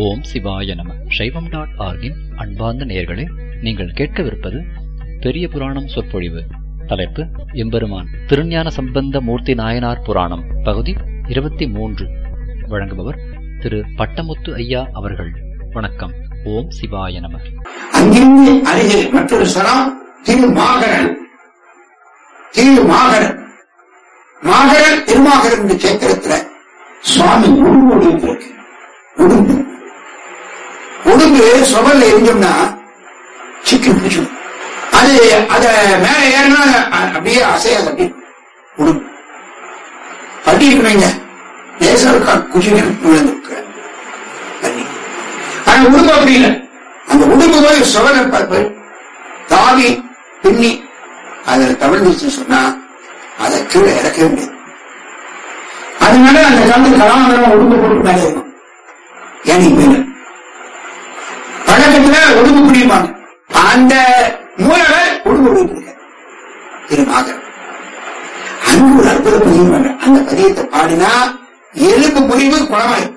ஓம் சிவாய நம சைவம் டாட் ஆர்கின் அன்பார்ந்த நேயர்களே நீங்கள் கேட்கவிருப்பது பெரிய புராணம் சொற்பொழிவு தலைப்பு எம்பெருமான் திருஞான சம்பந்த மூர்த்தி நாயனார் புராணம் பகுதி இருபத்தி மூன்று வழங்குபவர் திரு பட்டமுத்து ஐயா அவர்கள் வணக்கம் ஓம் சிவாய நம அங்கிருந்து அருகில் மற்றொரு ஸ்தலம் திருமாகரன் திருமாகரன் மாகரன் திருமாகரன் என்ற கேத்திரத்துல சுவாமி உடும்பு இருக்கு உடும்பு உடும்பு சுவல்ல எரிஞ்சோம்னா சிக்கி பிடிச்சிடும் அது அத மேல ஏறினா அ- அப்படியே அசையாது அப்படி உடும்பு பட்டி இருக்குமேங்க லேசா குஷிகள் விழுந்திருக்கு தண்ணி ஆனா உடும்பு அப்படி இல்லை அந்த உடும்பு போய் சுவலை பார்ப்பது தாவி பின்னி அதுல தவிழ்ந்துச்சு சொன்னா அதை கீழே இறக்கவே முடியாது அதனால அந்த காலத்து கலாமரம் உடும்பு போட்டு மேலே இருக்கும் ஏனி மேல பழக்கத்துல உடும்பு பிடிப்பாங்க அந்த மூலவை உடும்பு பிடிக்கிறார் திருமாக அங்கு ஒரு அற்புத பதியம் பண்ற. அந்த பதியத்தை பாடினா எலும்பு முறிவு குணமாயிரும்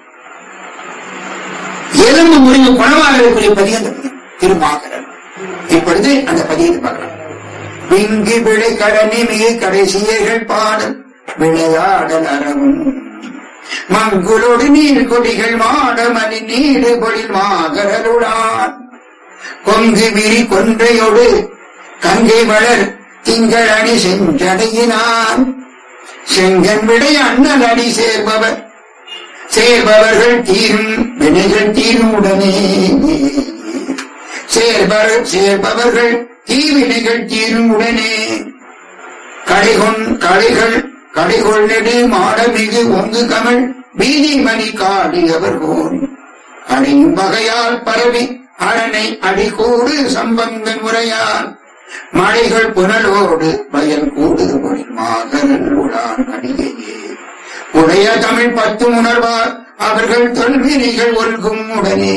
எலும்பு முறிவு குணமாகக்கூடிய பதியம் அந்த பதியம் திருமாகரன் இப்பொழுது அந்த பதியத்தை பார்க்கலாம் விங்கு விளை கடனி மிகு கடைசியர்கள் பாடல் விளையாடல் அறவும் மங்குளோடு நீர் கொடிகள் மாடமணி நீடு பொழில் மாகரலுடான் கொங்கு விரி கொன்றையோடு கங்கை வளர் திங்கள் அணி செஞ்சடையினான் செங்கன் விடை அண்ணல் அடி சேர்பவர் சேர்பவர்கள் தீரும் வினைகள் தீரும் உடனே சேர்பவர் சேர்பவர்கள் தீவினைகள் தீரும் உடனே கடைகொன் கடைகள் கடைகொள் நெடு மாடமிகு ஒங்கு கமல் வீதி மணி காடியவர் போன் அடையும் வகையால் பரவி அரணை அடிகூடு சம்பந்தன் முறையால் மழைகள் புனலோடு வயல் கூடு மாகரன் உடான் அடியையே உடைய தமிழ் பத்து உணர்வார் அவர்கள் தொல்வினைகள் ஒல்கும் உடனே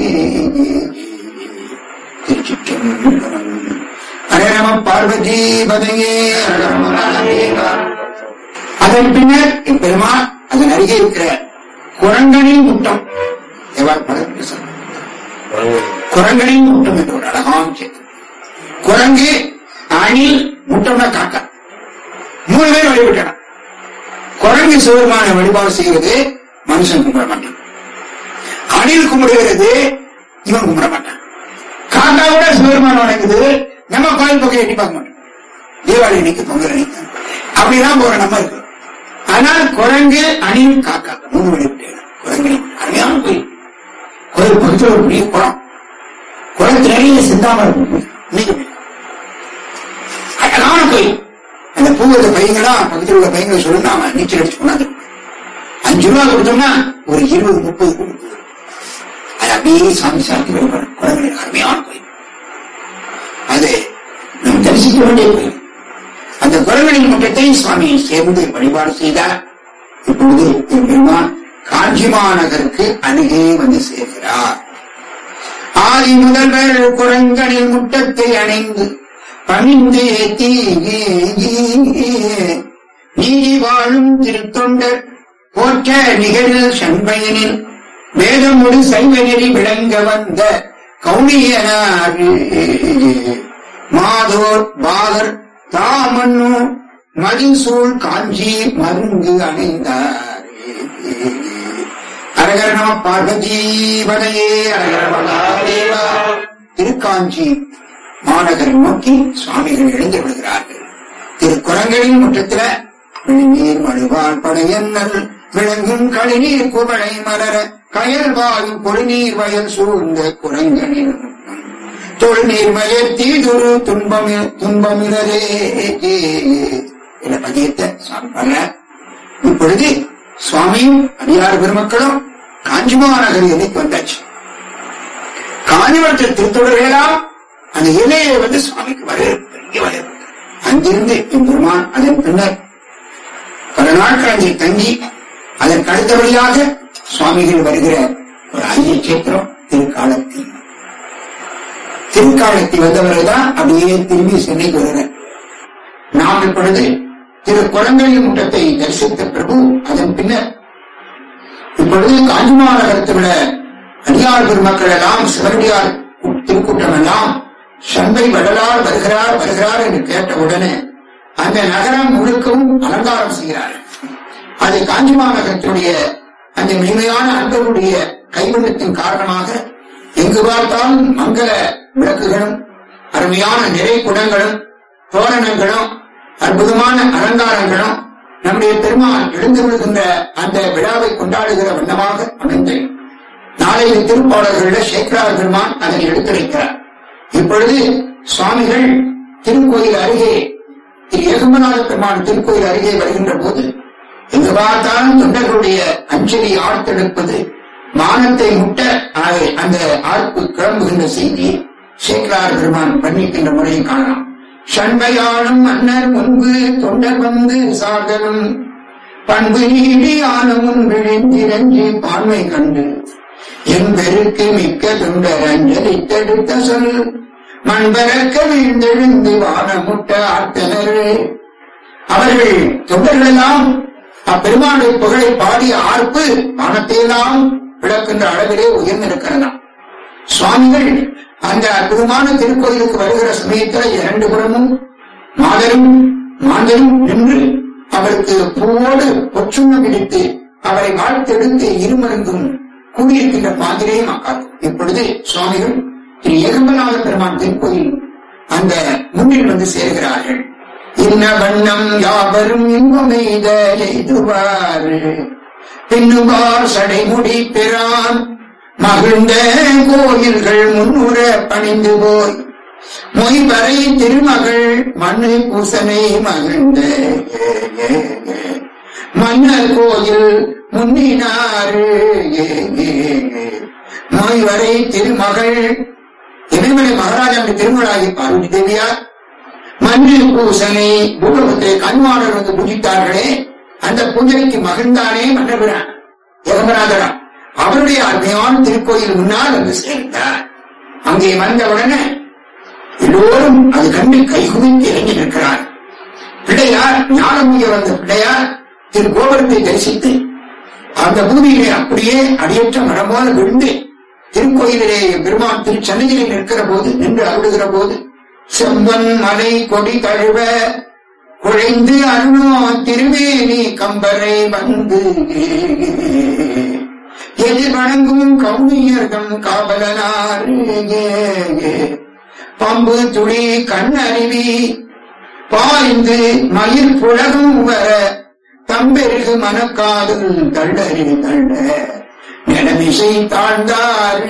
திருச்சிற்றம்பலம். ஹரே நம பார்வதி பதையே ஹர நம மகாதேவா. அதன் பின்னர் பெருமாள் அதன் அருகே இருக்கிற குரங்கனின் முட்டம் எவ்வாறு படத்தில் சொல்ல குரங்கனின் முட்டம் என்ற ஒரு அழகான செய்தி குரங்கு அணில் முட்டம்னா காக்கா மூணு பேர் வழிபட்டன குரங்கு சிவருமான வழிபாடு செய்கிறது மனுஷன் கும்பிட மாட்டான் அணில் கும்பிடுகிறது இவன் கும்பிட மாட்டான் காக்கா கூட சிவருமான வணங்குது நம்ம கோயில் பக்கம் எட்டி பார்க்க மாட்டோம் தீபாவளி அன்னைக்கு பொங்கல் அன்னைக்கு அப்படிதான் போற நம்ம இருக்கு ஆனால் குரங்கு அணில் காக்கா மூணு வழிபட்டு குரங்கு அருமையான கோயில் கோயில் பக்கத்தில் ஒரு பெரிய குளம் குளத்து நிறைய சிந்தாமரம் இன்னைக்கு அழகான கோயில் அந்த பூவத பையங்களா பக்கத்தில் உள்ள பையங்களை சொல்லி நாம நீச்சல் அடிச்சு கொண்டாந்து அஞ்சு ரூபா கொடுத்தோம்னா ஒரு இருபது முப்பது கொடுக்குது அது அப்படியே சாமி சாத்தி வருவார் குழந்தைகள் அருமையான கோயில் அது நாம் தரிசிக்க வேண்டிய கோயில் அந்த குரங்களின் முட்டத்தை சுவாமி சேர்ந்து வழிபாடு செய்தார் இப்பொழுது என் பெருமான் காஞ்சி மாநகருக்கு அருகே வந்து சேர்கிறார் ஆதி முதல்வர் குரங்கனின் முட்டத்தை அணைந்து பணிந்து ஏத்தி நீதி வாழும் திருத்தொண்டர் போற்ற நிகழில் சண்பையனில் வேதமொழி சைவ நெறி விளங்க வந்த கௌணியனார் மாதோர் பாகர் தாமன்னு மதிசூழ் காஞ்சி மருங்கு அணைந்தார் அரகர நம பார்வதி வதையே அரகர மகாதேவா திருக்காஞ்சி மாநகர் நோக்கி சுவாமிகள் எழுந்து விடுகிறார்கள் திருக்குறங்களின் முற்றத்தில விழிநீர் மழுவாள் படையன்னல் விளங்கும் கழிநீர் குவளை மலர கயல் வாயு பொழுநீர் வயல் சூழ்ந்த குரங்கனின் தொழுநீர் மயர் தீதுரு துன்பமி துன்பமிரரே என பதியத்தை சுவாமி பாடுற இப்பொழுது சுவாமியும் அடியார் பெருமக்களும் காஞ்சிமாநகர் எல்லைக்கு வந்தாச்சு காஞ்சிபுரத்தில் திருத்தொடர்களெல்லாம் அந்த எல்லையை வந்து சுவாமிக்கு வரவேற்பு பெரிய வரவேற்பு அங்கிருந்து என் பெருமான் அதன் பின்னர் பல நாட்கள் அங்கே தங்கி அதற்கு அடுத்தபடியாக சுவாமிகள் வருகிற ஒரு ஐய சேத்திரம் திருக்காலத்தி திருக்காலத்தி வந்தவர்கள் தான் அப்படியே திரும்பி சென்னைக்கு வருகிறார் நாம் இப்பொழுது திரு குரங்களின் முட்டத்தை தரிசித்த பிரபு அதன் பின்னர் இப்பொழுது காஞ்சி மாநகரத்தை விட அடியார் பெருமக்கள் எல்லாம் சிவனடியார் திருக்கூட்டம் எல்லாம் சண்பை வடலால் வருகிறார் வருகிறார் என்று கேட்ட உடனே அந்த நகரம் முழுக்கவும் அலங்காரம் செய்கிறார்கள் அது காஞ்சி மாநகரத்துடைய அந்த மென்மையான அன்பருடைய கைவண்ணத்தின் காரணமாக எங்கு பார்த்தாலும் மங்கள விளக்குகளும் அருமையான நிறை குடங்களும் தோரணங்களும் அற்புதமான அலங்காரங்களும் நம்முடைய பெருமான் எழுந்து விழுகின்ற அந்த விழாவை கொண்டாடுகிற வண்ணமாக அமைந்து நாளைய திருப்பாளர்களில் சேக்கரார் பெருமான் அதனை எடுத்துரைக்கிறார் இப்பொழுது சுவாமிகள் திருக்கோயில் அருகே திரு ஏகம்பநாத பெருமான் திருக்கோயில் அருகே வருகின்ற போது எங்கு பார்த்தாலும் தொண்டர்களுடைய அஞ்சலி ஆர்த்தெடுப்பது மானத்தை முட்ட ஆக அந்த ஆர்ப்பு கிளம்புகின்ற செய்தியை சேக்கரார் பெருமான் வர்ணிக்கின்ற முறையை காணலாம் சண்பையாளும் மன்னர் முன்பு தொண்டர் வந்து சாகரும் பண்பு நீடி ஆனமுன் விழிந்திரஞ்சி பான்மை கண்டு என்பெருக்கு மிக்க தொண்டர் அஞ்சலி தடுத்த சொல் மண்பரக்க வீழ்ந்தெழுந்து வானமுட்ட ஆர்த்தனர் அவர்கள் தொண்டர்களெல்லாம் அப்பெருமானுடைய புகழை பாடிய ஆர்ப்பு வானத்தையெல்லாம் விளக்கின்ற அளவிலே உயர்ந்திருக்கிறதாம் சுவாமிகள் அந்த அற்புதமான திருக்கோயிலுக்கு வருகிற சமயத்தில் இரண்டு புறமும் மாதரும் மாந்தரும் நின்று அவருக்கு பூவோடு பொச்சுண்ணம் பிடித்து அவரை வாழ்த்தெடுத்து இருமருங்கும் கூடியிருக்கின்ற மாதிரியும் இப்பொழுது சுவாமிகள் திரு ஏகம்பநாத பெருமான் திருக்கோயில் அந்த முன்னில் வந்து சேர்கிறார்கள் இன்ன வண்ணம் யாவரும் இன்பமெய்த எய்துவார் பின்னுவார் சடைமுடி பெறான் மகிழ்ந்த கோயில்கள் முன்னுற பணிந்து போய் மொய்வரை திருமகள் மண்ணு பூசனை மகிழ்ந்த மன்னர் கோயில் முன்னினாரு மொய்வரை திருமகள் இறைமலை மகாராஜாவுடைய திருமலாகி பார்வதி தேவியார் மஞ்சு பூசனை பூலகத்தை கண்மாடர் வந்து பூஜித்தார்களே அந்த பூஜனைக்கு மகிழ்ந்தானே மன்னபிரான் யகமராஜரா அவருடைய அருமையான திருக்கோயில் முன்னால் வந்து சேர்ந்தார் அங்கே வந்தவுடனே எல்லோரும் அது கண்டு கைகுவித்து இறங்கி நிற்கிறார் பிள்ளையார் ஞானமுய வந்த பிள்ளையார் திரு கோபுரத்தை தரிசித்து அந்த பூமியிலே அப்படியே அடியற்ற மரம் போல விழுந்து திருக்கோயிலிலே பெருமான் திருச்சன்னையிலே நிற்கிற போது நின்று அருளுகிற போது செம்பன் மலை கொடி தழுவ குழைந்து அருணோ திருவேணி கம்பரை வந்து எதிர் வணங்கும் கவுனியர்கம் காவலனார் பம்பு துளி கண்ணருவி பாய்ந்து மயில் புலகும் வர தம்பெருகு மனக்காதல் தள்ளறி தள்ள நிலமிசை தாழ்ந்தார்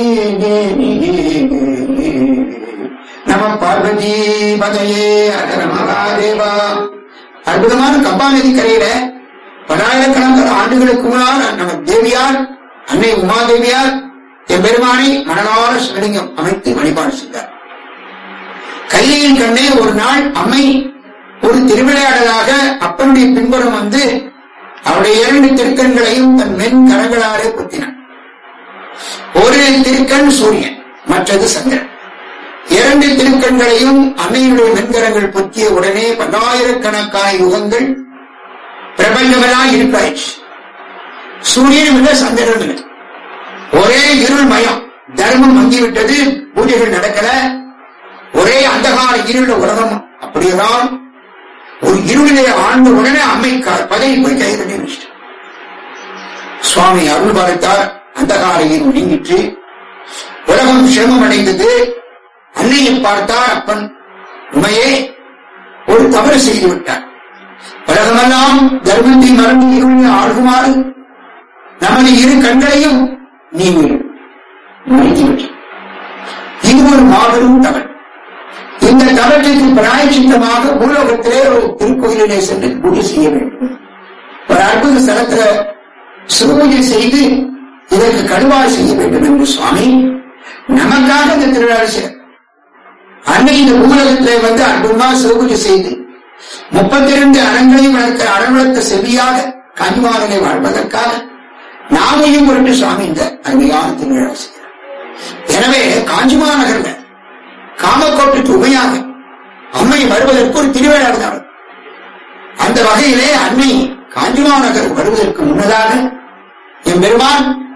நம பார்வதி பதையே அகர மகாதேவா அற்புதமான கப்பா நதி கரையில பலாயிரக்கணக்கான ஆண்டுகளுக்கு முன்னால் நம்ம தேவியார் அன்னை உமாதேவியார் எம்பெருமானை மனதார சிவலிங்கம் அமைத்து வழிபாடு செய்தார் கைலையின் கண்ணே ஒரு நாள் அம்மை ஒரு திருவிளையாடலாக அப்பனுடைய பின்புறம் வந்து அவருடைய இரண்டு திருக்கண்களையும் தன் மென் கரங்களாலே குத்தினார் ஒரு திருக்கண் சூரியன் மற்றது சந்திரன் இரண்டு திருக்கண்களையும் அன்னையுடைய மென்கரங்கள் பொத்திய உடனே பல்லாயிரக்கணக்கான யுகங்கள் பிரபஞ்சமெல்லாம் இருப்பாயிற்று சூரியனும் இல்லை சந்திரனும் இல்லை ஒரே இருள் மயம் தர்மம் மங்கிவிட்டது பூஜைகள் நடக்கல ஒரே அந்தகால இருள உலகம் அப்படியேதான் ஒரு இருளிலே ஆழ்ந்த உடனே அம்மை க- பதவி போய் கை கட்டி வச்சிட்டு சுவாமி அருள் பார்த்தார் அந்தகால இருள் நீங்கிற்று உலகம் சிரமம் அடைந்தது அன்னையை பார்த்தார் அப்பன் உண்மையே ஒரு தவறு செய்து விட்டார் உலகமெல்லாம் தர்மத்தை மறந்து இருளில் ஆழ்குமாறு நமது இரு கண்களையும் நீ மறைத்து விட்டார் இது ஒரு மாபெரும் தவறு இந்த தவற்றுக்கு பிராயச்சித்தமாக பூலோகத்திலே ஒரு திருக்கோயிலிலே சென்று பூஜை செய்ய வேண்டும் ஒரு அற்புத ஸ்தலத்துல சிவபூஜை செய்து இதற்கு கடுவாய் செய்ய வேண்டும் என்று சுவாமி நமக்காக இந்த திருவிழா செய்ய அன்னை இந்த பூலகத்திலே வந்து அற்புதமா சிவபூஜை செய்து முப்பத்தி இரண்டு அறங்களையும் வளர்க்க அறவளர்த்த செவியாக கனிவாரனை வாழ்வதற்காக நாமையும் பொருட்டு சுவாமி இந்த அருமையான திருவிழா செய்கிறார் எனவே காஞ்சிமா நகர்ல காமக்கோட்டுக்கு உமையாக அம்மை வருவதற்கு ஒரு திருவிழா இருந்தார் அந்த வகையிலே அன்னை காஞ்சிமா நகர் வருவதற்கு முன்னதாக என் பெருமான்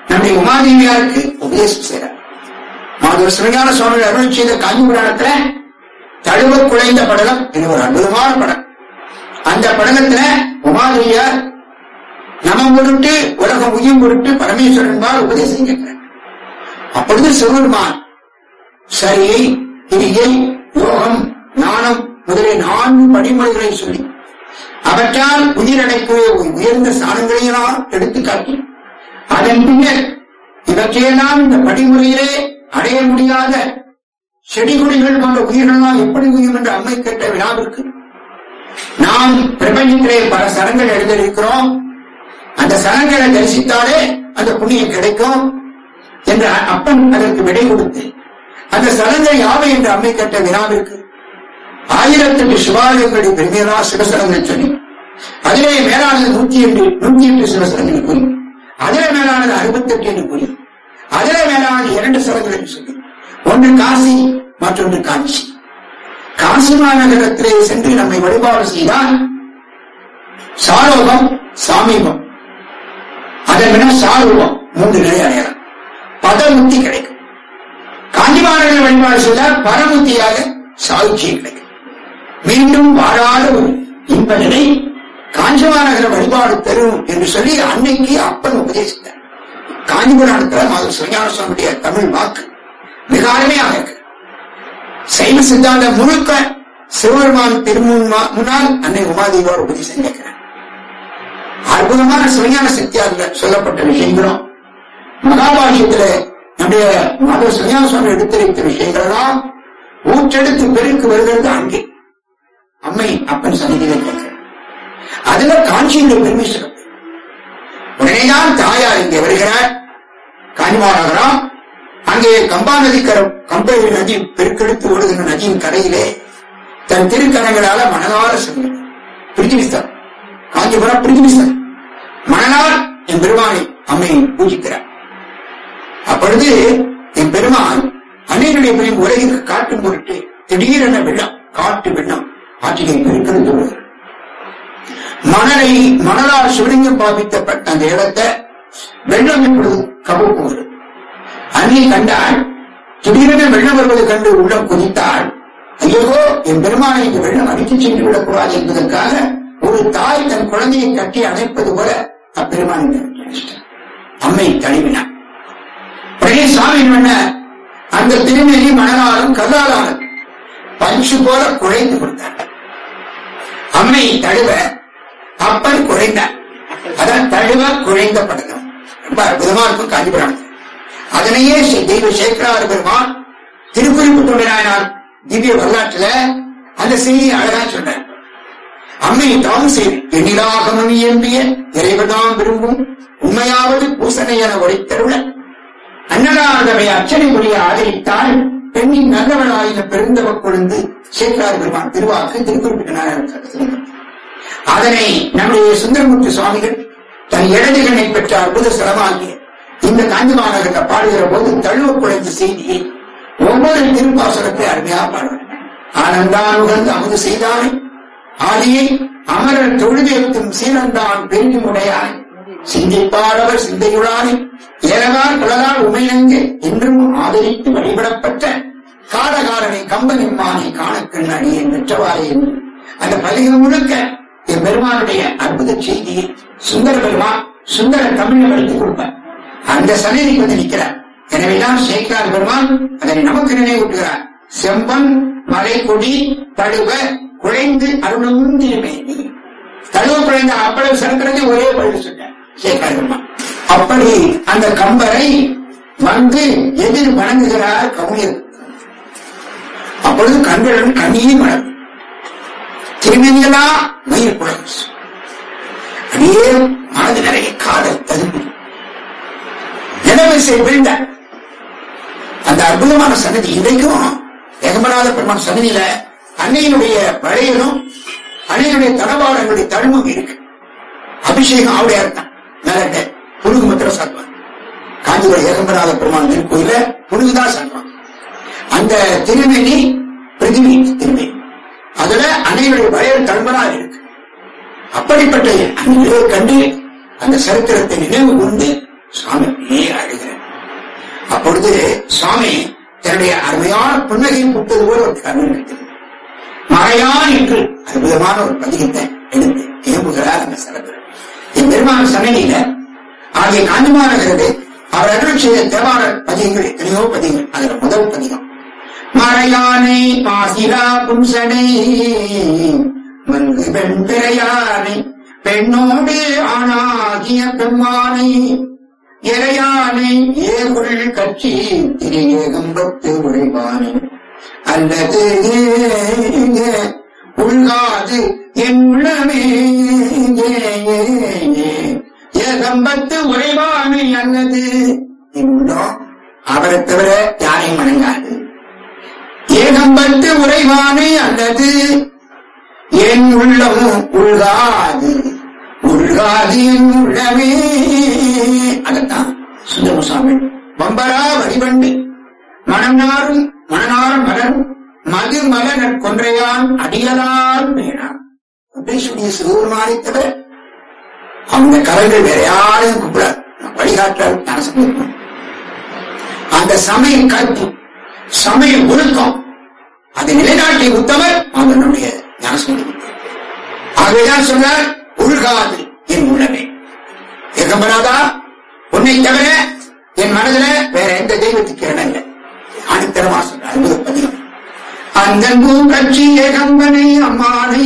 நம்முடைய உமாதேவியாருக்கு உபதேசம் செய்யறார் மாதவர் சிவஞான சுவாமி அருள் செய்த காஞ்சி புராணத்துல தழுவ குலைந்த படலம் இது ஒரு அற்புதமான படம் அந்த படலத்துல உமாதேவியார் நமம் பொருட்டு உலகம் உயிர் பொருட்டு பரமேஸ்வரன் பால் உபதேசம் கேட்கிறார் அப்பொழுது சிவபெருமான் சரியை கிரியை யோகம் ஞானம் முதலிய நான்கு படிமுறைகளை சொல்லி அவற்றால் உயிரடைக்கவே உயர்ந்த ஸ்தானங்களையெல்லாம் எடுத்துக்காட்டி அதன் பின்னர் இவற்றையெல்லாம் இந்த படிமுறையிலே அடைய முடியாத செடி கொடிகள் போன்ற உயிரெல்லாம் எப்படி உயிர் என்று அம்மை கேட்ட வினாவிற்கு நாம் பிரபஞ்சத்திலே பல சரங்கள் எழுதியிருக்கிறோம் அந்த சரங்களை தரிசித்தாலே அந்த புண்ணியம் கிடைக்கும் என்று அப்பன் அதற்கு விடை கொடுத்து அந்த சலங்கள் யாவை என்று அம்மை கேட்ட வினாவிற்கு ஆயிரத்தெட்டு சிவாலயங்களுடைய பெருமையா சிவசலங்கள் சொல்லி அதிலே மேலானது நூத்தி எட்டு நூத்தி எட்டு சிவசலங்கள் கூறி அதிலே மேலானது அறுபத்தெட்டு என்று கூறி அதிலே மேலானது இரண்டு சலங்கள் என்று சொல்லி ஒன்று காசி மற்றொன்று காஞ்சி காசி மாநகரத்திலே சென்று நம்மை வழிபாடு செய்தால் சாரோகம் சாமீபம் அதன் விட சாரூபம் மூன்று நிலை அடையலாம் பதமுத்தி கிடைக்கும் காஞ்சிமாநகர் வழிபாடு செய்தால் பரமுத்தியாக சாட்சியம் கிடைக்கும் மீண்டும் வாழாத ஒரு இன்ப நிலை காஞ்சிமாநகர வழிபாடு தரும் என்று சொல்லி அன்னைக்கு அப்பன் உபதேசித்தார் காஞ்சிபுராணத்துல மாதர் சிவஞான சுவாமியுடைய தமிழ் வாக்கு மிக அருமையாக இருக்கு சைவ சித்தாந்தம் முழுக்க சிவபெருமான் திருமுன் முன்னால் அன்னை உமாதேவியோர் உபதேசம் கேட்கிறார் அற்புதமான சிவஞான சக்தியாக சொல்லப்பட்ட விஷயங்களும் மகாபாஷ்யத்துல நம்முடைய மாதவ சிவஞான சுவாமி எடுத்துரைத்த விஷயங்கள் எல்லாம் ஊற்றெடுத்து பெருக்கு வருகிறது அங்கே அம்மை அப்பன் சன்னிதியில கேட்கிறார் அதுல காஞ்சியுடைய பெருமை சிறப்பு உடனேதான் தாயார் இங்கே வருகிறார் காஞ்சிமாநகரம் அங்கே கம்பா நதிக்கரம் கம்பை நதி பெருக்கெடுத்து ஓடுகின்ற நதியின் கரையிலே தன் திருக்கரங்களால மனதார செல்கிறார் பிரித்திவிஸ்தான் காஞ்சிபுரம் பிரித்திவிஸ்தான் மணலால் என் பெருமானை அம்மையை பூஜிக்கிறார் அப்பொழுது என் பெருமான் அன்னையுடைய பெரும் உலகிற்கு காட்டும் பொருட்டு திடீரென வெள்ளம் காட்டு வெள்ளம் ஆற்றிலே பெருக்கெடுத்து வருகிறது மணலை மணலால் சிவலிங்கம் பாவிக்கப்பட்ட அந்த இடத்தை வெள்ளம் இப்பொழுது கவுக்குவது அன்னை கண்டால் திடீரென வெள்ளம் வருவது கண்டு உள்ளம் குதித்தாள் ஐயோ என் பெருமானை இந்த வெள்ளம் அடித்துச் சென்று விடக்கூடாது என்பதற்காக ஒரு தாய் தன் குழந்தையை கட்டி அணைப்பது போல அப்பெருமான் அம்மை தழுவினார் உடனே சாமி என்ன அந்த திருநெறி மணலாலும் கல்லாலும் பஞ்சு போல குழைந்து கொடுத்தார் அம்மை தழுவ அப்பன் குழைந்தார் அதான் தழுவ குழைந்த படலம் ரொம்ப அற்புதமா இருக்கும் காஞ்சிபுரம் அதனையே ஸ்ரீ தெய்வ சேகரார் பெருமான் திருக்குறிப்பு தொண்டினார் திவ்ய வரலாற்றுல அந்த செய்தியை அழகா சொன்னார் அம்மை தாம் செய்து எண்ணிலாகமம் இயம்பிய இறைவதாம் விரும்பும் உண்மையாவது பூசனை என உரைத்தருள அன்னதாகவை அச்சனை மொழியை ஆதரித்தால் பெண்ணின் நல்லவளாயின பெருந்தவ கொழுந்து சேகரார் பெருமான் திருவாக்கு திருக்குறிப்பிட்ட அதனை நம்முடைய சுந்தரமூர்த்தி சுவாமிகள் தன் இடதுகளை பெற்ற அற்புத சிரமாகிய இந்த காஞ்சி மாநகரத்தை பாடுகிற போது தழுவ குழைந்த செய்தியை ஒவ்வொரு திருப்பாசனத்தை அருமையாக பாடுவார் ஆனந்தானுகந்து அமுது செய்தானே ஆதியை அமரர் தொழுதேத்தும் சீனந்தான் பெருகும் உடையாய் சிந்திப்பாரவர் சிந்தையுளானே ஏறகால் குலகால் உமையங்கு என்றும் ஆதரித்து வழிபடப்பட்ட காலகாரனை கம்பனிம்மானை காணக்கண் அடியேன் பெற்றவாறே என்று அந்த பதிகம் முழுக்க என் பெருமானுடைய அற்புத செய்தியை சுந்தர பெருமான் சுந்தர தமிழ் எடுத்துக் கொடுப்பார் அந்த சன்னிதிக்கு வந்து நிற்கிறார் எனவேதான் சேக்கிரார் பெருமான் அதனை நமக்கு நினைவூட்டுகிறார் செம்பன் மலை கொடி தழுவ குழைந்து அருளும் திருமேனி தழுவ குழைந்த அவ்வளவு சரக்கிறதை ஒரே பழுது சொன்னார் சேக்கிரார் பெருமான் அப்படி அந்த கம்பரை வந்து எதிர் வணங்குகிறார் கவுனியர் அப்பொழுது கண்களுடன் கண்ணீர் மலர் திருமணியெல்லாம் மயிர் குழம்பு அப்படியே மனது நிறைய காதல் ததும்பி நிலவரிசை விழுந்த அந்த அற்புதமான சன்னதி இன்றைக்கும் ஏகமநாத பெருமான் சன்னதியில அன்னையினுடைய வளையலும் அன்னையினுடைய தடபாடங்களுடைய தழுமும் இருக்கு அபிஷேகம் அவடைய அர்த்தம் மேலட்ட புழுகு மாத்திரம் சாப்பிடுவாங்க காஞ்சிபுரம் ஏகம்பநாத பெருமான் திருக்கோயில புழுகுதான் சாப்பிடுவாங்க அந்த திருமேனி பிருத்திவி திருமேனி அதுல அன்னையுடைய வளையல் தழும்பலா இருக்கு அப்படிப்பட்ட அன்னையை கண்டு அந்த சரித்திரத்தை நினைவு கொண்டு சுவாமி அப்படியே அழுகிறார் அப்பொழுது சுவாமி தன்னுடைய அருமையான புன்னகையை கூட்டது போல ஒரு கருணை கிடைத்தது மறையான் என்று அற்புதமான ஒரு பதிகத்தை எடுத்து ஏம்புகிறார் அந்த சிறப்பு என் பெருமான சன்னதியில ஆகிய காஞ்சிமாநகரது அவர் அருள் செய்த தேவார பதிகங்கள் எத்தனையோ பதிகங்கள் அதுல முதல் பதிகம் மறையானை மாசிலா பும்சனை மங்கு பெண் பிறையானை பெண்ணோடு ஆணாகிய பெம்மானை இறையானை ஏகுள் கட்சி திரு ஏகம்பத்து உழைவானை அல்லது உள்காது என் உள்ளமே ஏகம்பத்து உழைவானை அல்லது என் உள்ளம் அவரை தவிர யாரையும் வணங்காது ஏகம்பத்து உறைவானை அல்லது என் உள்ளம் உள்காது உள்காது என் உள்ளமே அதத்தான் சுந்தரமுசாமி வம்பரா வரிவண்டு மனம் நாரும் மணநாரும் மலரும் மது மலர் கொன்றையான் அடியலால் வேணாம் உபேசுடைய சிறுவருமானை தவிர அவங்க கலைகள் வேற யாரையும் கூப்பிடார் வழிகாட்டால் ஞானசம்பந்தம் அந்த சமய கற்பு சமய ஒழுக்கம் அதை நிலைநாட்டிய உத்தவர் அவனுடைய ஞானசம்பந்தம் ஆகவேதான் சொன்னார் உள்காது என் உள்ளமே ஏகம்பராதா உன்னை தவிர என் மனதில வேற எந்த தெய்வத்துக்கு இடம் இல்லை ஆணித்தரமா சொன்னார் அற்புத பதிகம் அந்த பூங்கட்சி ஏகம்பனை அம்மானை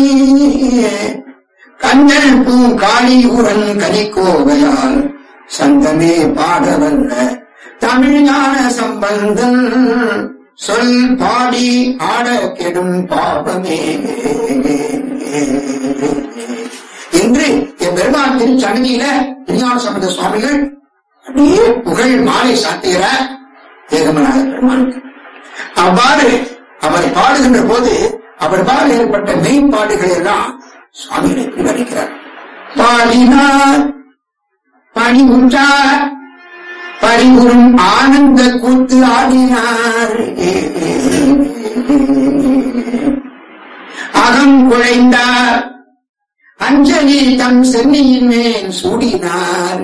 கண்ணன் பூ காளியூரன் கனிக்கோவையால் சந்தமே பாடவல்ல தமிழ்ஞான சம்பந்தன் சொல் பாடி ஆட கெடும் பாபமே என்று என் பெருமான் திருச்சடங்கியில திருஞான சம்பந்த சுவாமிகள் அப்படியே புகழ் மாலை சாத்துகிறார் ஏகமநாத பெருமானுக்கு அவ்வாறு அவர் பாடுகின்ற போது அவர் பாட ஏற்பட்ட மெய்ப்பாடுகளை எல்லாம் சுவாமிகளை விவரிக்கிறார் பாடினார் பணிவுற்றார் பரிபுரும் ஆனந்த கூத்து ஆடினார் அகம் குழைந்தார் அஞ்சலி தம் சென்னியின் மேல் சூடினார்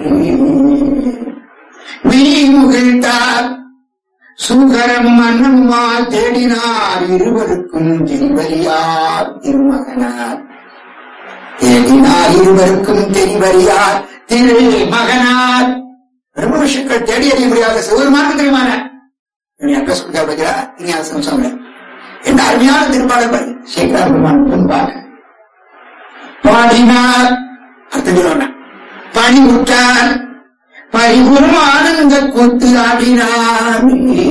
மெய் முகிழ்த்தார் சுகரம் அன்னம்மா தேடினார் இருவருக்கும் திருவரியார் திருமகனார் தேடினார் இருவருக்கும் தெரிவறியார் திரு மகனார் பிரம்ம விஷயங்கள் தேடி அறிய முடியாத சிவருமான தெரியுமான அட்ரஸ் கொடுக்கிறார் விஞ்ஞான சொன்ன என்ன அருமையான திருப்பாளர் பாரு சேகர் பெருமான் முன்பாக பாடினார் அர்த்தம் சொல்லுவாங்க பணி விட்டார் பரிபுரம் ஆனந்த கூத்து ஆடினார்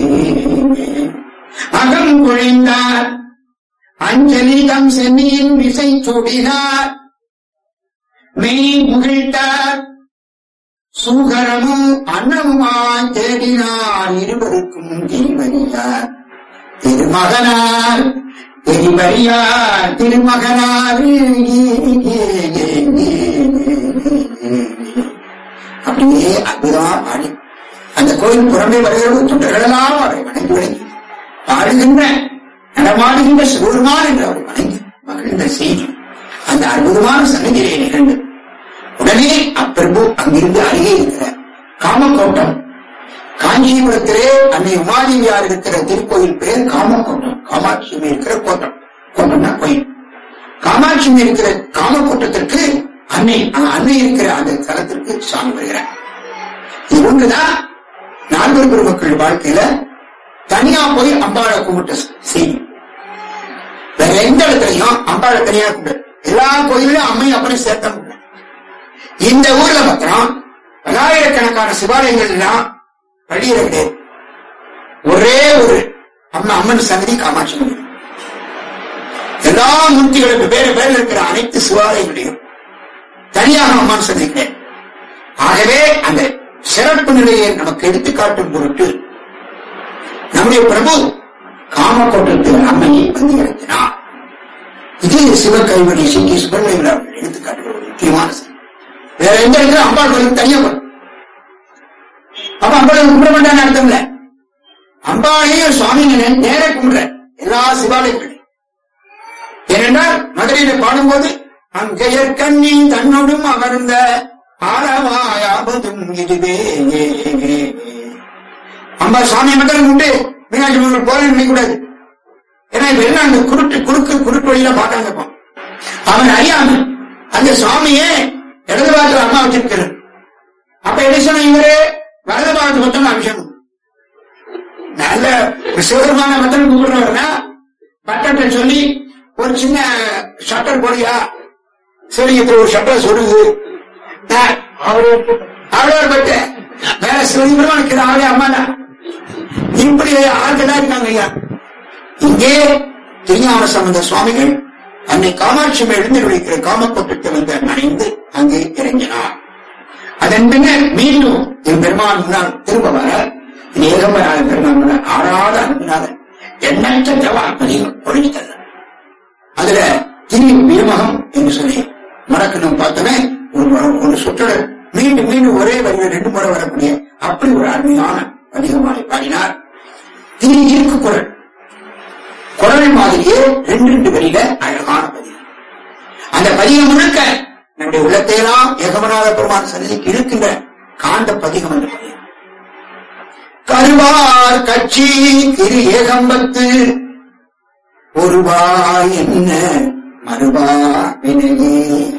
அகம் குழைந்தார் அஞ்சலி தம் சென்னியின் விசை சூடினார் மெய் முகிழ்த்தார் சூகரமும் அன்னமுமாய் தேடினார் இருவருக்கும் திருமணியார் திருமகனார் திருமறியார் திருமகனார் அப்படியே அற்புதமா பாடி அந்த கோயில் புறமே வருகிற தொண்டர்களெல்லாம் அவரை வணங்கி வணங்கி பாடுகின்ற நடமாடுகின்ற சிவருமான் என்று அவரை வணங்கி மகிழ்ந்த செய்தி அந்த அற்புதமான சன்னதியிலே நிகழ்ந்தது உடனே அப்பிரபு அங்கிருந்து அருகே இருக்கிற காமக்கோட்டம் காஞ்சிபுரத்திலே அன்னை உமாதேவியார் இருக்கிற திருக்கோயில் பேர் காமக்கோட்டம் காமாட்சி அம்மை இருக்கிற கோட்டம் கோட்டம்னா கோயில் காமாட்சி அம்மை இருக்கிற காமக்கோட்டத்திற்கு அன்னை அஹ், அன்னை இருக்கிற அந்த தலத்திற்கு சாமி வருகிறார் இது ஒன்றுதான் நால்வர் பெருமக்கள் வாழ்க்கையில தனியா போய் அம்பாளை கும்பிட்ட செய்தி வேற எந்த இடத்துலயும் அம்பாளை தனியா கும்பிடு எல்லா கோயிலும் அம்மை அப்படி சேர்த்த முடியல இந்த ஊர்ல மாத்திரம் பல்லாயிரக்கணக்கான சிவாலயங்கள் எல்லாம் வழியில கிடையாது ஒரே ஒரு அம்மா அம்மன் சன்னதி காமாட்சி அம்மன். எல்லா மூர்த்திகளுக்கு பேரு பேர்ல இருக்கிற அனைத்து சிவாலயங்களையும் தனியாக அம்மன் சன்னதி கிடையாது ஆகவே அந்த சிறப்பு நிலையை நமக்கு எடுத்துக்காட்டும் பொருட்டு நம்முடைய பிரபு காமக்கோட்டத்தில் அம்மையை வந்து இறக்கினார் இது சிவகைவடி சிங்கி சுப்பிரமணியன் அவர்கள் எடுத்துக்காட்டுகிற ஒரு முக்கியமான செய்தி. வேற எந்த இடத்துல அம்பாள் கோயில் தனியா வரும் அப்ப அம்பாளை கும்பிட மாட்டான்னு அர்த்தம் இல்ல அம்பாளையும் சுவாமி நே- நேர கும்பிடுற எல்லா சிவாலயங்களையும் ஏனென்றால் மதுரையில பாடும்போது அங்கையர் கண்ணி தன்னோடும் அமர்ந்த ஆழமாயாவதும் இதுவே அம்பா சுவாமி மட்டும் உண்டு மீனாட்சி அம்மன் போல நினைக்கூடாது ஏன்னா இப்ப எல்லாம் அந்த குருட்டு குறுக்கு குருட்டு வழியில பார்க்காங்க இப்போ. அவன் அறியாம அந்த சுவாமியே இடது பாகத்துல அம்மா வச்சிருக்கிறார் அப்ப என்ன சொன்ன இவரு வலது பாகத்து மட்டும் அபிஷேகம் நல்ல சிவபெருமான மட்டும் கூப்பிடுறவர்னா பட்டத்தை சொல்லி ஒரு சின்ன ஷட்டர் போடியா சரி இப்ப ஒரு ஷட்டர் சொல்லுது அவ்வளோ பட்டு வேற சிவபெருமானுக்கு அவளே அம்மா தான் இப்படி ஆள்களா இருக்காங்க ஐயா இங்கே திருஞான சம்பந்த சுவாமிகள் அன்னை காமாட்சி எழுந்து விழிக்கிற காமக்கோட்டத்தை வந்து நனைந்து அங்கே இறங்கினார் அதன் பின்னர் மீண்டும் என் பெருமான் முன்னால் திரும்ப வர ஏகமராத பெருமான் முன்னால் ஆறாத அனுப்பினார் எண்ணற்ற ஜவாப்பதிகள் ஒழித்தது அதுல திரு வீரமகம் என்று சொல்லி மறக்கணும் பார்த்தோன்னே ஒரு ஒரு சுற்றடர் மீண்டும் மீண்டும் ஒரே வரியில் ரெண்டு முறை வரக்கூடிய அப்படி ஒரு அருமையான அதிகமாக பாடினார் திரு இருக்கு குரல் குரல் மாதிரியே ரெண்டு ரெண்டு வரியில அழகான பதிகம் அந்த பதிகம் முழுக்க நம்முடைய உள்ளத்தையெல்லாம் ஏகமநாத பெருமான் சன்னிதிக்கு இருக்கின்ற காந்த பதிகம் என்ற பதிகம் கருவார் கட்சி திரு ஏகம்பத்து ஒருவா என்ன மறுவா வினையே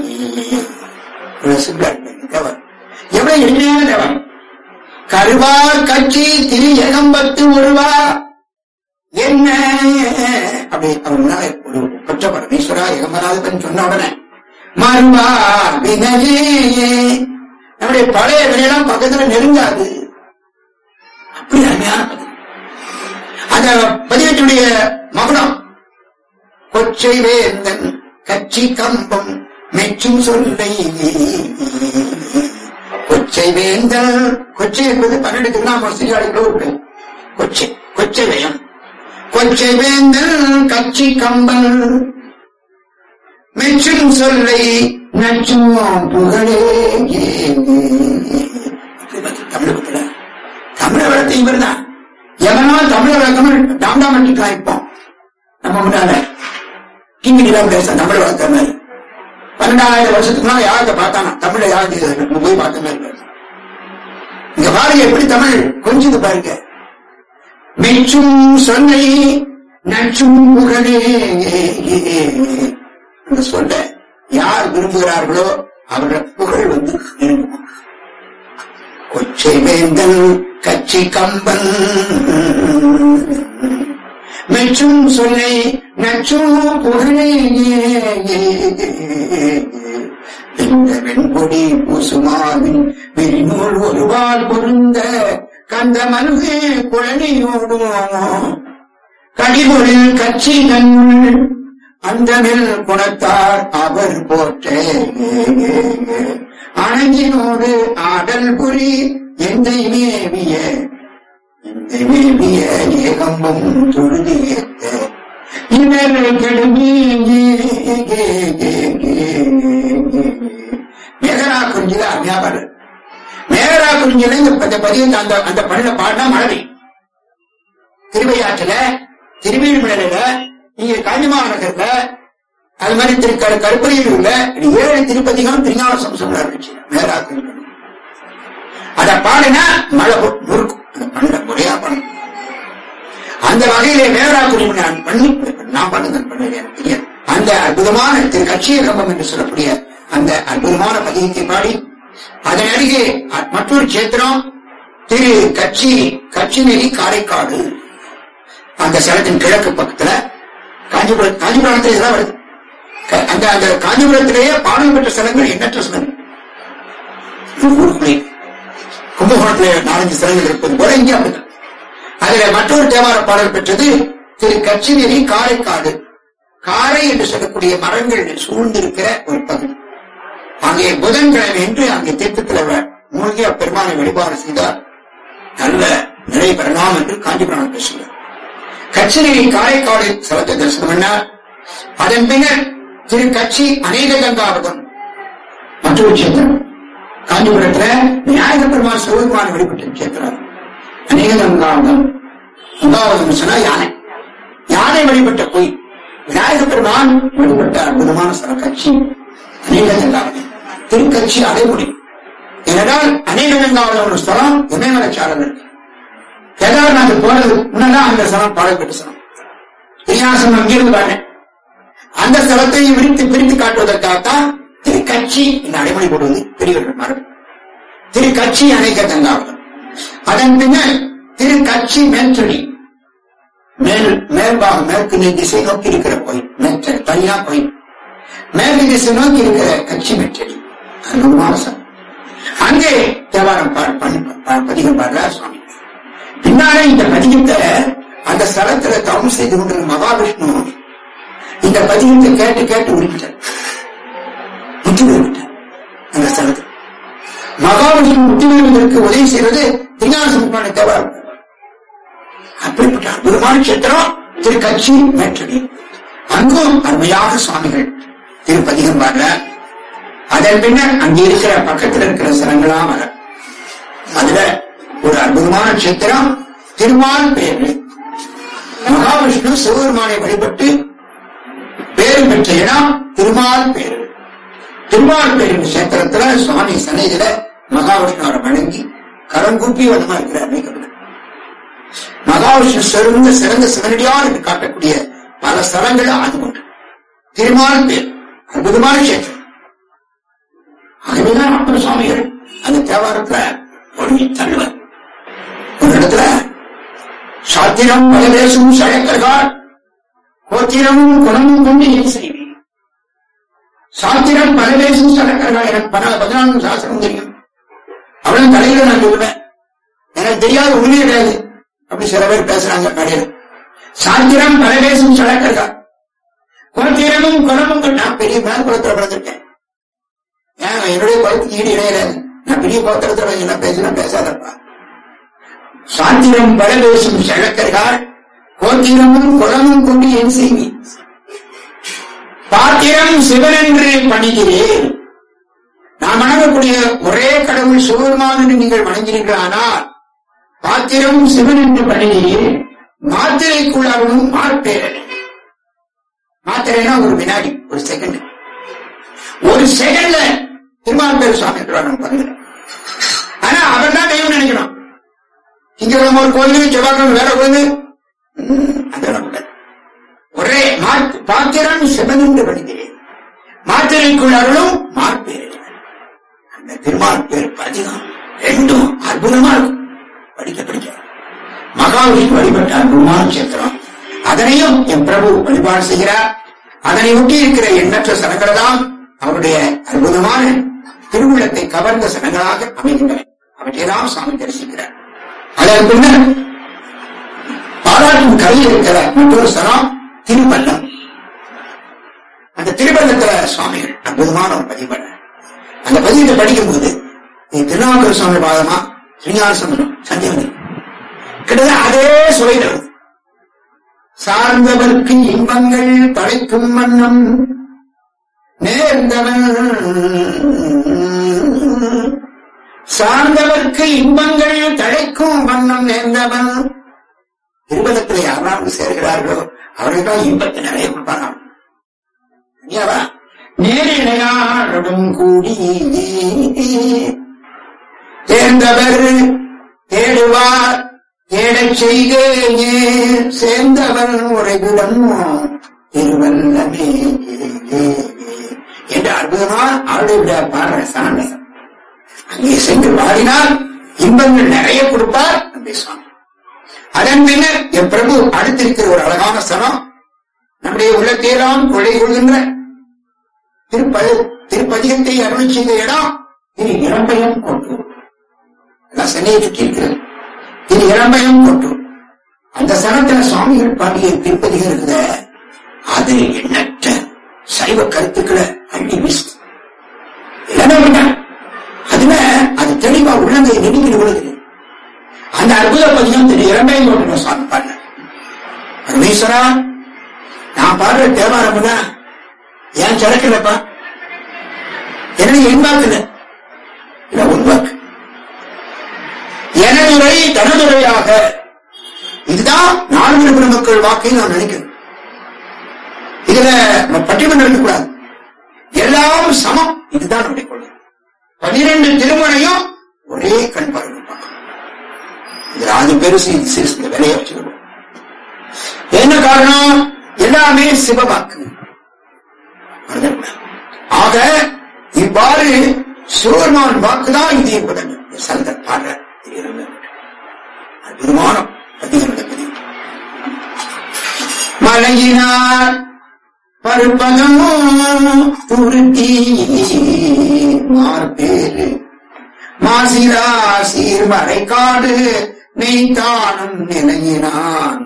தேவன் எவ்வளவு எளிமையான தேவன் கருவார் கட்சி திரு ஏகம்பத்து ஒருவா என்ன அப்படி அவர் முன்னால ஒரு கொற்ற பரமேஸ்வரா ஏகமராதன் சொன்ன உடனே மறுவா வினையே நம்முடைய பழைய வினையெல்லாம் பக்கத்துல நெருங்காது அப்படி அருமையான பதிவு அந்த பதிவத்தினுடைய மகுடம் கொச்சை வேந்தன் கட்சி கம்பம் மெச்சும் சொல்லை கொச்சை வேந்தன் கொச்சை என்பது பன்னெண்டு திருநாமஸ்திரியாளிகளோ ஒரு கொச்சை கொச்சை வேயம் கொச்சை வேந்தன் கட்சி கம்பன் மெச்சும் சொல்லை நச்சும் புகழே தமிழகத்துல தமிழ வளர்த்த இவர் தான் எவனோ தமிழ வழக்கம் டாம்டாம் பண்ணிக்கலாம் இப்போ நம்ம முன்னால கிங்கிலாம் பேச தமிழ வளர்த்த மாதிரி பன்னெண்டாயிரம் வருஷத்துக்கு முன்னால யாருக்கு பார்த்தானா தமிழ யாருக்கு போய் பார்த்த மாதிரி பேச. இங்க பாருங்க எப்படி தமிழ் கொஞ்சது பாருங்க மெச்சும் சொல்லை நச்சும் புகழே என்று சொல்ல யார் விரும்புகிறார்களோ அவர்கள் புகழ் வந்து இருக்கும் கொச்சை வேந்தன் கட்சி கம்பன் மெச்சும் சொல்லை நச்சும் புகழே இந்த வெண்பொடி பூசுமாவின் விரிநூல் ஒருவாள் பொருந்த கந்த மருகே குழலியோடும் கடிபொழில் கட்சி நன்னுள் அந்தமில் குணத்தார் அவர் போற்ற அணங்கினோடு ஆடல் புரி எந்தை மேவிய எந்தை மேவிய ஏகம்பம் தொழுதி ஏத்த இன்னல் கெடுமி மேகரா குறிஞ்சில அஞ்ஞாபர் மேகரா குறிஞ்சில இந்த இந்த பதிவு அந்த அந்த பணில பாடினா மழை திருவையாற்றுல திருவீழ்மலையில இங்க காஞ்சிமாநகர்ல அது மாதிரி திரு கரு- கருப்பையில் உள்ள ஏழு திருப்பதிகளும் திருஞான சம்சம் இருந்துச்சு மேலா குறிஞ்சி அத பாடினா மழை பொ- முறுக்கும் அந்த பண்ண முறையா பண்ணும் அந்த வகையிலே மேலா குறிஞ்சி நான் பண்ணி நான் பண்ணுங்க பண்ணது எனக்கு தெரியாது அந்த அற்புதமான திரு கட்சிய கம்பம் என்று சொல்லக்கூடிய அந்த அற்புதமான பதிகத்தை பாடி அதன் அருகே அ- மற்றொரு சேத்திரம் திரு கட்சி கட்சி நெறி காரைக்காடு அந்த ஸ்தலத்தின் கிழக்கு பக்கத்துல காஞ்சிபுரம் காஞ்சிபுரத்துல இதெல்லாம் வருது க- அந்த அந்த காஞ்சிபுரத்திலேயே பாடல் பெற்ற ஸ்தலங்கள் எண்ணற்ற ஸ்தலங்கள் ஊருக்குள்ளே. கும்பகோணத்துல நாலஞ்சு ஸ்தலங்கள் இருப்பது போல இங்கே அப்படிதான் அதுல மற்றொரு தேவார பாடல் பெற்றது திரு கச்சிநெறி காரைக்காடு காரை என்று சொல்லக்கூடிய மரங்கள் சூழ்ந்திருக்கிற ஒரு பகுதி அங்கே புதன்கிழமை என்று அங்கே தீர்த்தத்தில் மூழ்கி அப்பெருமானை வழிபாடு செய்தார் நல்ல நிலை பெறலாம் என்று காஞ்சிபுரம் பேசுகிறார் கச்சேரி காரைக்காடு சிறந்த தரிசனம் பண்ணார் அதன் பின்னர் திரு கட்சி அநேக கங்காவதம் மற்றொரு சேத்திரம் காஞ்சிபுரத்துல விநாயக பெருமாள் சிவபெருமான் வெளிப்பட்ட சேத்திரம் அநேக கங்காவதம் கங்காவதம் சொன்னா யானை யானை வழிபட்ட கோயில் விநாயக பெருமான் வழிபட்ட அற்புதமான சில கட்சி அநேக கங்காவதம் திருக்கட்சி அடைமுடி ஏனென்றால் அநேகங்காவது ஒரு ஸ்தலம் இமயமலைச்சாரல் இருக்கு கேதார்நாத் போறது முன்னதான் அந்த ஸ்தலம் பாடப்பட்ட ஸ்தலம் விநியாசம் அங்கிருந்து பாருங்க அந்த ஸ்தலத்தை விரித்து பிரித்து காட்டுவதற்காகத்தான் திருக்கட்சி இந்த அடைமொழி போடுவது பெரியவர்கள் மரபு திருக்கட்சி அணைக்க தங்காவதம் அதன் பின்னர் திருக்கட்சி மேல்சொலி மேல் மேல்பாகம் மேற்கு திசை நோக்கி இருக்கிற கோயில் மேற்ற தனியா கோயில் மேற்கு திசை நோக்கி இருக்கிற கட்சி மெற்றடி அற்புதமான ஸ்தலம். அங்கே தேவாரம் பா- பண்ணி- பா- பதிகம் பாடுறார் சுவாமி பின்னாலே இந்த பதிகத்தை அந்த ஸ்தலத்துல தவம் செய்து கொண்டிருந்த மகாவிஷ்ணு இந்த பதிகத்தை கேட்டு கேட்டு உருப்பிட்டார் முற்றி விட்டார் அந்த ஸ்தலத்தில் மகாவிஷ்ணு முற்றி விடுவதற்கு உதவி செய்வது திருஞான சமுதாய தேவாரம் அப்படிப்பட்ட அற்புதமான சித்திரம் திரு கட்சி மேற்றடி அங்கும் அருமையாக சுவாமிகள் திருப்பதிகம் பாடுற அதன் பின்னர் அங்கே இருக்கிற பக்கத்தில் இருக்கிற ஸ்தலங்களாம் வர அதுல ஒரு அற்புதமான சித்திரம் திருமால் பேரு மகாவிஷ்ணு சிவபெருமானை வழிபட்டு பேரு பெற்ற இடம் திருமால் பேரு திருமால் பேரு கஷேத்திரத்துல சுவாமி சன்னிதியில மகாவிஷ்ணு அவரை வணங்கி கரங்கூப்பி வந்தமா இருக்கிறார் வைக்கப்படும் மகாவிஷ்ணு சிறந்த சிறந்த சிவனடியார் என்று காட்டக்கூடிய பல ஸ்தலங்கள் அது ஒன்று திருமால் பேர் அற்புதமான கஷேத்திரம் ஆகவேதான் அப்பர் சுவாமிகள் அந்த தேவாரத்துல ஒழுங்கி தள்ளுவர் ஒரு இடத்துல சாத்திரம் பலதேசம் சழக்கர்கள் கோத்திரமும் குணமும் கொண்டு என் செய்வேன் சாத்திரம் பலதேசம் சழக்கர்கள் எனக்கு பல பதினான்கு சாஸ்திரம் தெரியும் அவ்வளவு தலையில நான் சொல்லுவேன் எனக்கு தெரியாத உண்மையே கிடையாது அப்படி சில பேர் பேசுறாங்க கடையில் சாத்திரம் பலதேசம் சழக்கர்கள் கோத்திரமும் குணமும் கொண்டு நான் பெரிய மேல் குளத்துல பிறந்திருக்கேன் ஏன் என்னுடைய குளத்துக்கு ஈடு இணையாது நான் பெரிய கோத்திரத்துல என்ன பேசினா பேசாதப்பா சாத்திரம் பலதேசம் சழக்கர்கள் கோத்திரமும் குளமும் கொண்டு என் செய்வி பாத்திரம் சிவனென்று பணிகிறேன் நான் வணங்கக்கூடிய ஒரே கடவுள் சிவபெருமான் என்று நீங்கள் வணங்கினீர்கள் ஆனால் பாத்திரம் சிவன் என்று பணிகிறேன் மாத்திரைக்குள்ளாகவும் மாற்பேரன் மாத்திரைனா ஒரு வினாடி ஒரு செகண்ட் ஒரு செகண்ட்ல திருமால் சுவாமி புராணம் பண்ணுறேன் ஆனா அவர் தான் தெய்வம் நினைக்கணும் திங்கக்கிழமை ஒரு கோயில் செவ்வாய்க்கிழமை வேற கோயில் ம், அதெல்லாம் கூடாது. ஒரே மாத்- பாத்திரம் சிவன் என்று படிக்கிறேன் மாத்திரைக்குள் அருளும் மாற்பேர் அந்த திருமால் பேர் பதிகம் ரெண்டும் அற்புதமா இருக்கும் படிக்க படிக்க மகாவிஷ்ணு வழிபட்ட அற்புதமான சேத்திரம் அதனையும் என் பிரபு வழிபாடு செய்கிறார் அதனை ஒட்டி இருக்கிற எண்ணற்ற சனங்கள் தான் அவருடைய அற்புதமான திருவுள்ளத்தை கவர்ந்த சனங்களாக அமைகின்றன அவற்றையெல்லாம் சுவாமி தரிசிக்கிறார் அதன் பின்னர் பாராட்டும் கரையில் இருக்கிற மற்றொரு ஸ்தலம் திருப்பல்லம் அந்த திருப்பள்ளத்துல சுவாமிகள் அற்புதமான ஒரு பதிவு பண்ண அந்த பதிவை படிக்கும்போது நீ திருநாவுக்கர சுவாமி பாதமா ஸ்ரீனிவாசம் சந்தியவனி கிட்டத்தட்ட அதே சுவையில் வருது சார்ந்தவர்க்கு இன்பங்கள் தலைக்கும் வண்ணம் நேர்ந்தவன் சார்ந்தவர்க்கு இன்பங்கள் தழைக்கும் வண்ணம் நேர்ந்தவன் திருமணத்தில் யாராவது சேர்கிறார்களோ அவர்கள் தான் இன்பத்தை நிறைய கொடுப்பாங்க இல்லையாவா? நேரிடையாரும் கூடி தேர்ந்தவர் தேடுவார் தேடச் செய்கே சேர்ந்தவர் உரைகுடன் திருவல்லமே என்று அற்புதமா அவருடைய பாடுற சாமி அங்கே சென்று பாடினால் இன்பங்கள் நிறைய கொடுப்பார் அப்படி சுவாமி அதன் பின்னர் என் பிரபு அடுத்திருக்கிற ஒரு அழகான ஸ்தலம் நம்முடைய உள்ளத்தையெல்லாம் கொள்ளை கொள்கின்ற திருப்பதி திருப்பதிகத்தை அருள் செய்த இடம் இது இளம்பயம் கொண்டு எல்லாம் சென்னையை சுற்றி இருக்கிறது இது இளம்பயம் கொண்டு அந்த சனத்துல சுவாமிகள் பாடிய திருப்பதிகம் இருக்குத அது எண்ணற்ற சைவ கருத்துக்களை அள்ளி வீசுது என்ன பண்ண அதுல அது தெளிவா உள்ளங்கை நெடுங்கி விழுகுது அந்த அற்புத பதிகம் திரு இளம்பயம் கொண்டு சுவாமி பாடின பரமேஸ்வரா நான் பாடுற தேவாரம் தான் ஏன் சரக்குலப்பா என்ன என் வாக்குல இல்ல உன் வாக்கு எனதுரை தனதுரையாக இதுதான் நான்கு பெருமக்கள் வாக்கை நான் நினைக்கிறேன் இதுல நம்ம பட்டிமன்றம் இருக்கக்கூடாது எல்லாம் சமம் இதுதான் நம்முடைய கொள்கை பன்னிரண்டு திருமணையும் ஒரே கண் பார்வை பார்க்கணும் இது அது பெருசு இது சிறுசு இந்த விலையை வச்சுக்கணும் என்ன காரணம் எல்லாமே சிவவாக்கு ஆக இவ்வாறு சிவபெருமான் வாக்குதான் இது என்பதன் சந்த பாடுற அற்புதமான பதிகம் நடக்குது மலையினார் பருப்பதமோ துருத்தி மார்பேரு மாசிரா சீர்மறை காடு மெய்தானும் நிலையினான்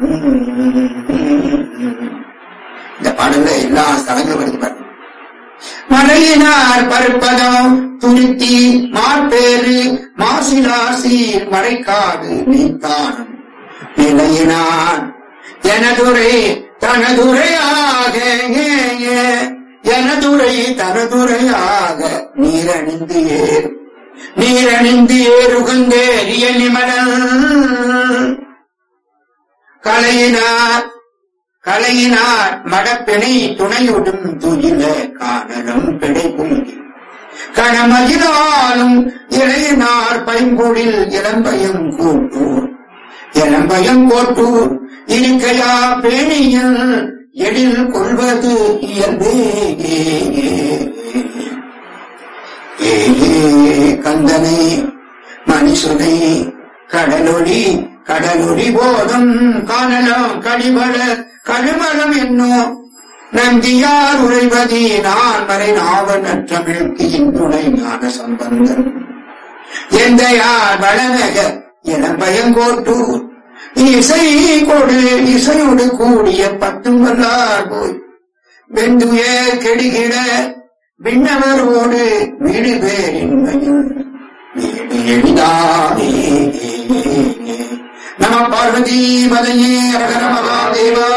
இந்த பாடல்ல எல்லா ஸ்தலங்களும் வருது பாருங்க மலையினார் பருப்பதம் துருத்தி மார்பேரு மாசிலா சீர் மறைக்காடு மெய்தானும் நிலையினான் எனதுரை தனதுரையாக எனதுரை தனதுரையாக நீரணிந்து ஏறு நீரணிந்து ஏறுகந்தேறிய நிமலன் கலையினார் கலையினார் மடப்பிணை துணையுடும் துயில காணலும் பிடைக்கும் கணமகிழாலும் இளையனார் பைம்பொழில் இளம்பயம் கூட்டூர் இளம்பயம் கோட்டூர் இருக்கையா பேணியில் எழில் கொள்வது இயல்பே ஏ கந்தனை மணிசுனை கடலொடி கடலொடி போதும் காணலாம் கடிவள கழுமலம் என்னும் நந்தியார் உழைவதி நான் மறை நாவனற்றமிழ்க்கு துணை ஞான சம்பந்தன் எந்த யார் வளநக இளம்பயங்கோட்டூர் இசை கொடு இசையோடு கூடிய பத்தும் வல்லார் போய் வெந்துய கெடுகிட விண்ணவரோடு வீடு பேரின்மையும் வீடு எளிதானே நம பார்வதி மதையே ரகர மகாதேவா